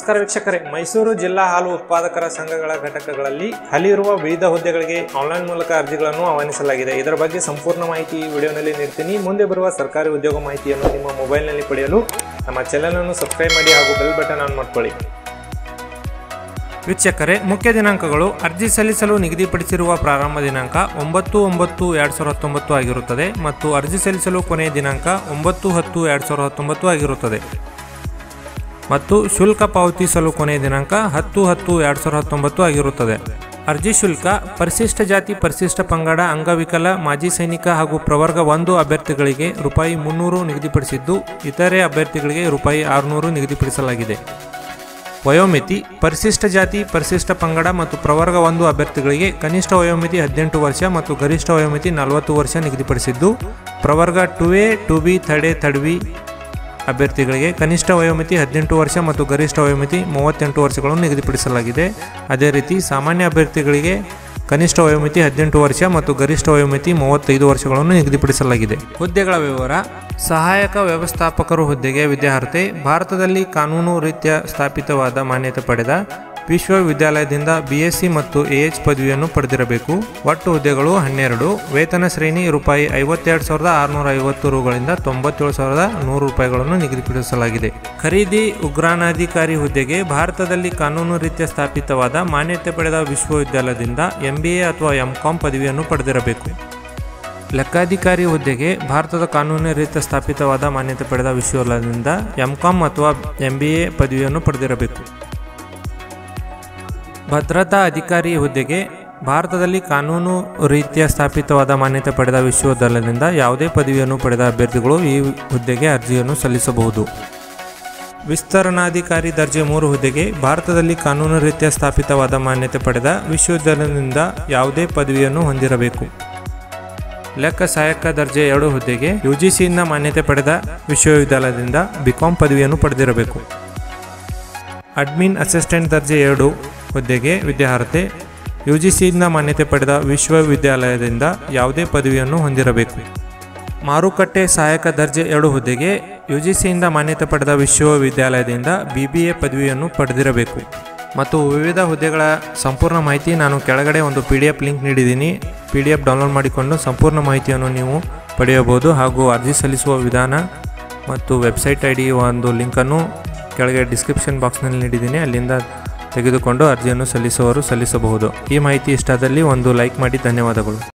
ನಮಸ್ಕಾರ ವೀಕ್ಷಕರೇ ಮೈಸೂರು ಜಿಲ್ಲಾ ಹಾಲು ಉತ್ಪಾದಕರ ಸಂಘಗಳ ಘಟಕಗಳಲ್ಲಿ ಖಾಲಿ ಇರುವ ವಿವಿಧ ಹುದ್ದೆಗಳಿಗೆ ಆನ್ಲೈನ್ ಮೂಲಕ ಅರ್ಜಿಗಳನ್ನು ಆಹ್ವಾನಿಸಲಾಗಿದೆ ಇದರ ಬಗ್ಗೆ ಸಂಪೂರ್ಣ ಮಾಹಿತಿ ಈ ವಿಡಿಯೋನಲ್ಲಿ ನೀಡ್ತೀನಿ ಮುಂದೆ ಬರುವ ಸರ್ಕಾರಿ ಉದ್ಯೋಗ ಮಾಹಿತಿಯನ್ನು ನಿಮ್ಮ ಮೊಬೈಲ್ನಲ್ಲಿ ಪಡೆಯಲು ನಮ್ಮ ಚಾನೆಲ್ ಅನ್ನು ಸಬ್ಸ್ಕ್ರೈಬ್ ಮಾಡಿ ಹಾಗೂ ಬೆಲ್ ಬಟನ್ ಆನ್ ಮಾಡ್ಕೊಳ್ಳಿ ವೀಕ್ಷಕರೇ ಮುಖ್ಯ ದಿನಾಂಕಗಳು ಅರ್ಜಿ ಸಲ್ಲಿಸಲು ನಿಗದಿಪಡಿಸಿರುವ ಪ್ರಾರಂಭ ದಿನಾಂಕ ಒಂಬತ್ತು ಒಂಬತ್ತು ಎರಡು ಸಾವಿರದ ಹತ್ತೊಂಬತ್ತು ಆಗಿರುತ್ತದೆ ಮತ್ತು ಅರ್ಜಿ ಸಲ್ಲಿಸಲು ಕೊನೆಯ ದಿನಾಂಕ ಒಂಬತ್ತು ಹತ್ತು ಎರಡು ಸಾವಿರದ ಹತ್ತೊಂಬತ್ತು ಆಗಿರುತ್ತದೆ ಮತ್ತು ಶುಲ್ಕ ಪಾವತಿಸಲು ಕೊನೆಯ ದಿನಾಂಕ ಹತ್ತು ಹತ್ತು ಎರಡು ಸಾವಿರದ ಹತ್ತೊಂಬತ್ತು ಆಗಿರುತ್ತದೆ ಅರ್ಜಿ ಶುಲ್ಕ ಪರಿಶಿಷ್ಟ ಜಾತಿ ಪರಿಶಿಷ್ಟ ಪಂಗಡ ಅಂಗವಿಕಲ ಮಾಜಿ ಸೈನಿಕ ಹಾಗೂ ಪ್ರವರ್ಗ ಒಂದು ಅಭ್ಯರ್ಥಿಗಳಿಗೆ ರೂಪಾಯಿ ಮುನ್ನೂರು ನಿಗದಿಪಡಿಸಿದ್ದು ಇತರೆ ಅಭ್ಯರ್ಥಿಗಳಿಗೆ ರೂಪಾಯಿ ಆರುನೂರು ನಿಗದಿಪಡಿಸಲಾಗಿದೆ ವಯೋಮಿತಿ ಪರಿಶಿಷ್ಟ ಜಾತಿ ಪರಿಶಿಷ್ಟ ಪಂಗಡ ಮತ್ತು ಪ್ರವರ್ಗ ಒಂದು ಅಭ್ಯರ್ಥಿಗಳಿಗೆ ಕನಿಷ್ಠ ವಯೋಮಿತಿ ಹದಿನೆಂಟು ವರ್ಷ ಮತ್ತು ಗರಿಷ್ಠ ವಯೋಮಿತಿ ನಲವತ್ತು ವರ್ಷ ನಿಗದಿಪಡಿಸಿದ್ದು ಪ್ರವರ್ಗ two A two B third A third B ಅಭ್ಯರ್ಥಿಗಳಿಗೆ ಕನಿಷ್ಠ ವಯೋಮಿತಿ ಹದಿನೆಂಟು ವರ್ಷ ಮತ್ತು ಗರಿಷ್ಠ ವಯೋಮಿತಿ ಮೂವತ್ತೆಂಟು ವರ್ಷಗಳನ್ನು ನಿಗದಿಪಡಿಸಲಾಗಿದೆ ಅದೇ ರೀತಿ ಸಾಮಾನ್ಯ ಅಭ್ಯರ್ಥಿಗಳಿಗೆ ಕನಿಷ್ಠ ವಯೋಮಿತಿ ಹದಿನೆಂಟು ವರ್ಷ ಮತ್ತು ಗರಿಷ್ಠ ವಯೋಮಿತಿ ಮೂವತ್ತೈದು ವರ್ಷಗಳನ್ನು ನಿಗದಿಪಡಿಸಲಾಗಿದೆ ಹುದ್ದೆಗಳ ವಿವರ ಸಹಾಯಕ ವ್ಯವಸ್ಥಾಪಕರು ಹುದ್ದೆಗೆ ವಿದ್ಯಾರ್ಹತೆ ಭಾರತದಲ್ಲಿ ಕಾನೂನು ರೀತ್ಯ ಸ್ಥಾಪಿತವಾದ ಮಾನ್ಯತೆ ಪಡೆದ ವಿಶ್ವವಿದ್ಯಾಲಯದಿಂದ ಬಿಎಸ್ಸಿ ಮತ್ತು ಎಎಚ್ ಪದವಿಯನ್ನು ಪಡೆದಿರಬೇಕು ಒಟ್ಟು ಹುದ್ದೆಗಳು ಹನ್ನೆರಡು ವೇತನ ಶ್ರೇಣಿ ರೂಪಾಯಿ ಐವತ್ತೆರಡು ಸಾವಿರದ ಆರುನೂರ ಐವತ್ತು ರೂಗಳಿಂದ ತೊಂಬತ್ತೇಳು ಸಾವಿರದ ನೂರು ರೂಪಾಯಿಗಳನ್ನು ನಿಗದಿಪಡಿಸಲಾಗಿದೆ ಖರೀದಿ ಉಗ್ರಾಣಾಧಿಕಾರಿ ಹುದ್ದೆಗೆ ಭಾರತದಲ್ಲಿ ಕಾನೂನು ರೀತ್ಯ ಸ್ಥಾಪಿತವಾದ ಮಾನ್ಯತೆ ಪಡೆದ ವಿಶ್ವವಿದ್ಯಾಲಯದಿಂದ ಎಂಬಿಎ ಅಥವಾ ಎಂಕಾಂ ಪದವಿಯನ್ನು ಪಡೆದಿರಬೇಕು ಲೆಕ್ಕಾಧಿಕಾರಿ ಹುದ್ದೆಗೆ ಭಾರತದ ಕಾನೂನು ರೀತ್ಯ ಸ್ಥಾಪಿತವಾದ ಮಾನ್ಯತೆ ಪಡೆದ ವಿಶ್ವವಿದ್ಯಾಲಯದಿಂದ ಎಂಕಾಂ ಅಥವಾ ಎಂಬಿಎ ಪದವಿಯನ್ನು ಪಡೆದಿರಬೇಕು ಭದ್ರತಾ ಅಧಿಕಾರಿ ಹುದ್ದೆಗೆ ಭಾರತದಲ್ಲಿ ಕಾನೂನು ರೀತ್ಯ ಸ್ಥಾಪಿತವಾದ ಮಾನ್ಯತೆ ಪಡೆದ ವಿಶ್ವವಿದ್ಯಾಲಯದಿಂದ ಯಾವುದೇ ಪದವಿಯನ್ನು ಪಡೆದ ಅಭ್ಯರ್ಥಿಗಳು ಈ ಹುದ್ದೆಗೆ ಅರ್ಜಿಯನ್ನು ಸಲ್ಲಿಸಬಹುದು ವಿಸ್ತರಣಾಧಿಕಾರಿ ದರ್ಜೆ ಮೂರು ಹುದ್ದೆಗೆ ಭಾರತದಲ್ಲಿ ಕಾನೂನು ರೀತ್ಯ ಸ್ಥಾಪಿತವಾದ ಮಾನ್ಯತೆ ಪಡೆದ ವಿಶ್ವವಿದ್ಯಾಲಯದಿಂದ ಯಾವುದೇ ಪದವಿಯನ್ನು ಹೊಂದಿರಬೇಕು ಲೆಕ್ಕ ಸಹಾಯಕ ದರ್ಜೆ ಎರಡು ಹುದ್ದೆಗೆ ಯುಜಿಸಿಯಿಂದ ಮಾನ್ಯತೆ ಪಡೆದ ವಿಶ್ವವಿದ್ಯಾಲಯದಿಂದ ಬಿಕಾಂ ಪದವಿಯನ್ನು ಪಡೆದಿರಬೇಕು ಅಡ್ಮಿನ್ ಅಸಿಸ್ಟೆಂಟ್ ದರ್ಜೆ ಎರಡು ಹುದ್ದೆಗೆ ವಿದ್ಯಾರ್ಹತೆ ಯುಜಿಸಿಯಿಂದ ಮಾನ್ಯತೆ ಪಡೆದ ವಿಶ್ವವಿದ್ಯಾಲಯದಿಂದ ಯಾವುದೇ ಪದವಿಯನ್ನು ಹೊಂದಿರಬೇಕು ಮಾರುಕಟ್ಟೆ ಸಹಾಯಕ ದರ್ಜೆ ಎರಡು ಹುದ್ದೆಗೆ ಯುಜಿಸಿಯಿಂದ ಮಾನ್ಯತೆ ಪಡೆದ ವಿಶ್ವವಿದ್ಯಾಲಯದಿಂದ ಬಿ ಬಿ ಎ ಪದವಿಯನ್ನು ಪಡೆದಿರಬೇಕು ಮತ್ತು ವಿವಿಧ ಹುದ್ದೆಗಳ ಸಂಪೂರ್ಣ ಮಾಹಿತಿ ನಾನು ಕೆಳಗಡೆ ಒಂದು ಪಿ ಡಿ ಎಫ್ ಲಿಂಕ್ ನೀಡಿದ್ದೀನಿ ಪಿ ಡಿ ಎಫ್ ಡೌನ್ಲೋಡ್ ಮಾಡಿಕೊಂಡು ಸಂಪೂರ್ಣ ಮಾಹಿತಿಯನ್ನು ನೀವು ಪಡೆಯಬಹುದು ಹಾಗೂ ಅರ್ಜಿ ಸಲ್ಲಿಸುವ ವಿಧಾನ ಮತ್ತು ವೆಬ್ಸೈಟ್ ಐ ಡಿ ಒಂದು ಲಿಂಕನ್ನು ಕೆಳಗೆ ಡಿಸ್ಕ್ರಿಪ್ಷನ್ ಬಾಕ್ಸ್ನಲ್ಲಿ ನೀಡಿದ್ದೀನಿ ಅಲ್ಲಿಂದ ತೆಗೆದುಕೊಂಡು ಅರ್ಜಿಯನ್ನು ಸಲ್ಲಿಸುವವರು ಸಲ್ಲಿಸಬಹುದು ಈ ಮಾಹಿತಿ ಇಷ್ಟಾದಲ್ಲಿ ಒಂದು ಲೈಕ್ ಮಾಡಿ ಧನ್ಯವಾದಗಳು